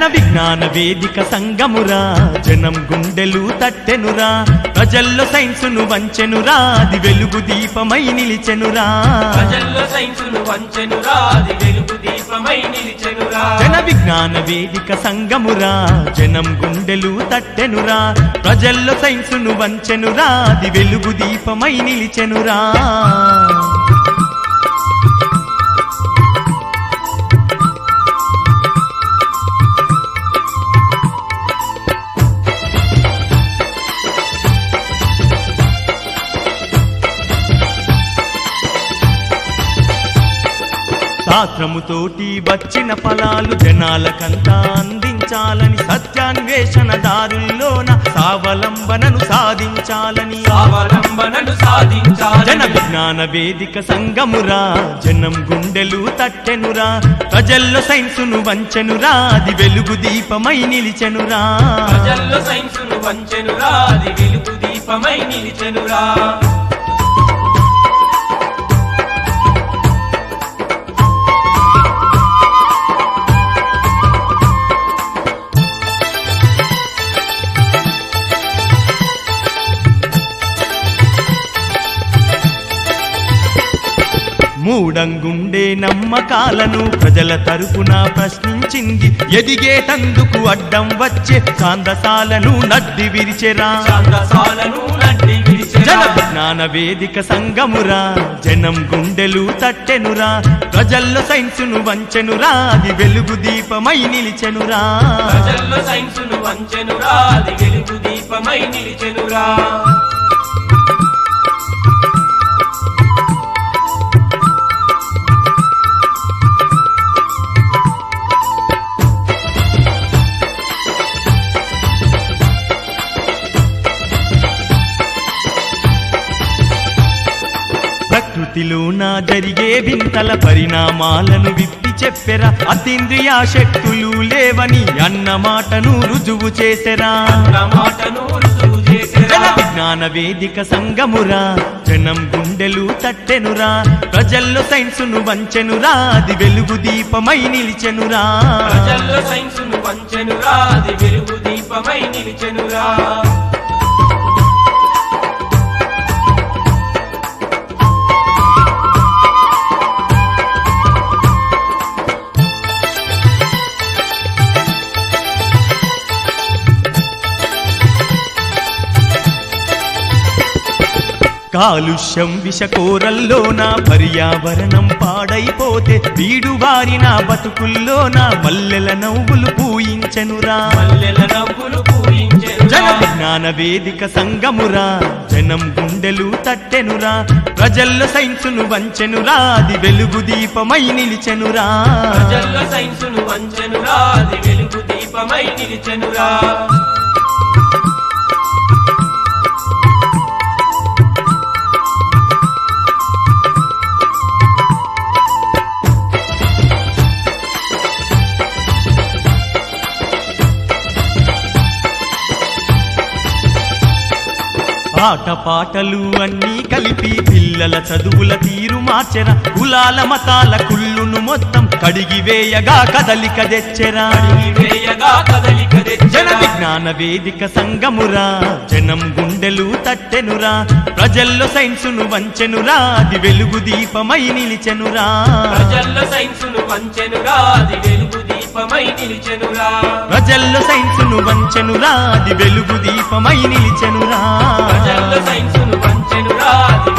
విజ్ఞాన వేదిక సంగమురా జనం గుండెలు తట్టెనురా ప్రజల్లో సైన్సును వంచెనురా అది వెలుగు దీపమై నిలిచెనురా ప్రజల్లో సైన్సును వంచెనురా అది వెలుగు దీపమై నిలిచెనురా జన విజ్ఞాన వేదిక సంగమురా జనం గుండెలు తట్టెనురా ప్రజల్లో సైన్సును వంచెనురా అది వెలుగు దీపమై నిలిచెనురా శాస్త్రముతోటి వచ్చిన ఫలాలు జనాలకంతా అందించాలని సత్యాన్వేషణ దారుల్లోన సావలంబనను సాధించాలని స్వావలంబనను సాధించాలి జన విజ్ఞాన వేదిక సంగమురా జనం గుండెలు తట్టెనురా ప్రజల్లో సైన్సును వంచెనురా అది వెలుగు దీపమై నిలిచెనురా ప్రజల్లో సైన్సును వంచెనురా అది వెలుగు దీపమై నిలిచెనురా మూడంగుండే నమ్మకాలను ప్రజల తరపున ప్రశ్నించింది ఎదిగేటందుకు అడ్డం వచ్చే కాందసాలను నడ్డి విరిచెరా ఛాందసాలను నడ్డి జన విరిచెరా విజ్ఞాన వేదిక సంగమురా జనం గుండెలు తట్టెనురా ప్రజల్లో సైన్సును వంచెనురా అది వెలుగు దీపమై నిలిచెనురా ప్రజల్లో సైన్సును వంచెనురా అది వెలుగు దీపమై నిలిచెనురా ప్రకృతిలో నా జరిగే వింతల పరిణామాలను విప్పి చెప్పెరా అతీంద్రియ శక్తులు లేవని అన్న మాటను రుజువు చేసెరా అన్న మాటను రుజువు చేసెరా జన విజ్ఞాన వేదిక సంగమురా జనం గుండెలు తట్టెనురా ప్రజల్లో సైన్సును వంచెనురా అది వెలుగు దీపమై నిలిచెనురా ప్రజల్లో సైన్సును వంచెనురా అది వెలుగు దీపమై నిలిచెనురా కాలుష్యం విషకోరల్లోన పర్యావరణం పాడైపోతే వీడు వారిన బతుకుల్లోన మల్లెల నవ్వులు పూయించెనురా మల్లెల నవ్వులు పూయించెనురా జన విజ్ఞాన వేదిక సంగమురా జనం గుండెలు తట్టెనురా ప్రజల్లో సైన్సును వంచెనురా అది వెలుగు దీపమై నిలిచెనురా ప్రజల్లో సైన్సును వంచెనురా అది వెలుగు దీపమై నిలిచెనురా పాట పాటలు అన్నీ కలిపి పిల్లల చదువుల తీరు మార్చెరా కులాల మతాల కుళ్ళును మొత్తం కడిగి వేయగా కదలిక తెచ్చెరా వేయగా కదలిక జన తెచ్చెరా విజ్ఞాన వేదిక సంగమురా జనం గుండెలు తట్టెనురా ప్రజల్లో సైన్సును వంచెనురా అది వెలుగు దీపమై నిలిచెనురా ప్రజల్లో సైన్సును వంచెనురా అది వెలుగు దీపమై నిలిచెనురా ప్రజల్లో సైన్సును వంచెనురా అది వెలుగు దీపమై నిలిచెనురా ప్రజల్లో సైన్సును వంచెనురా అది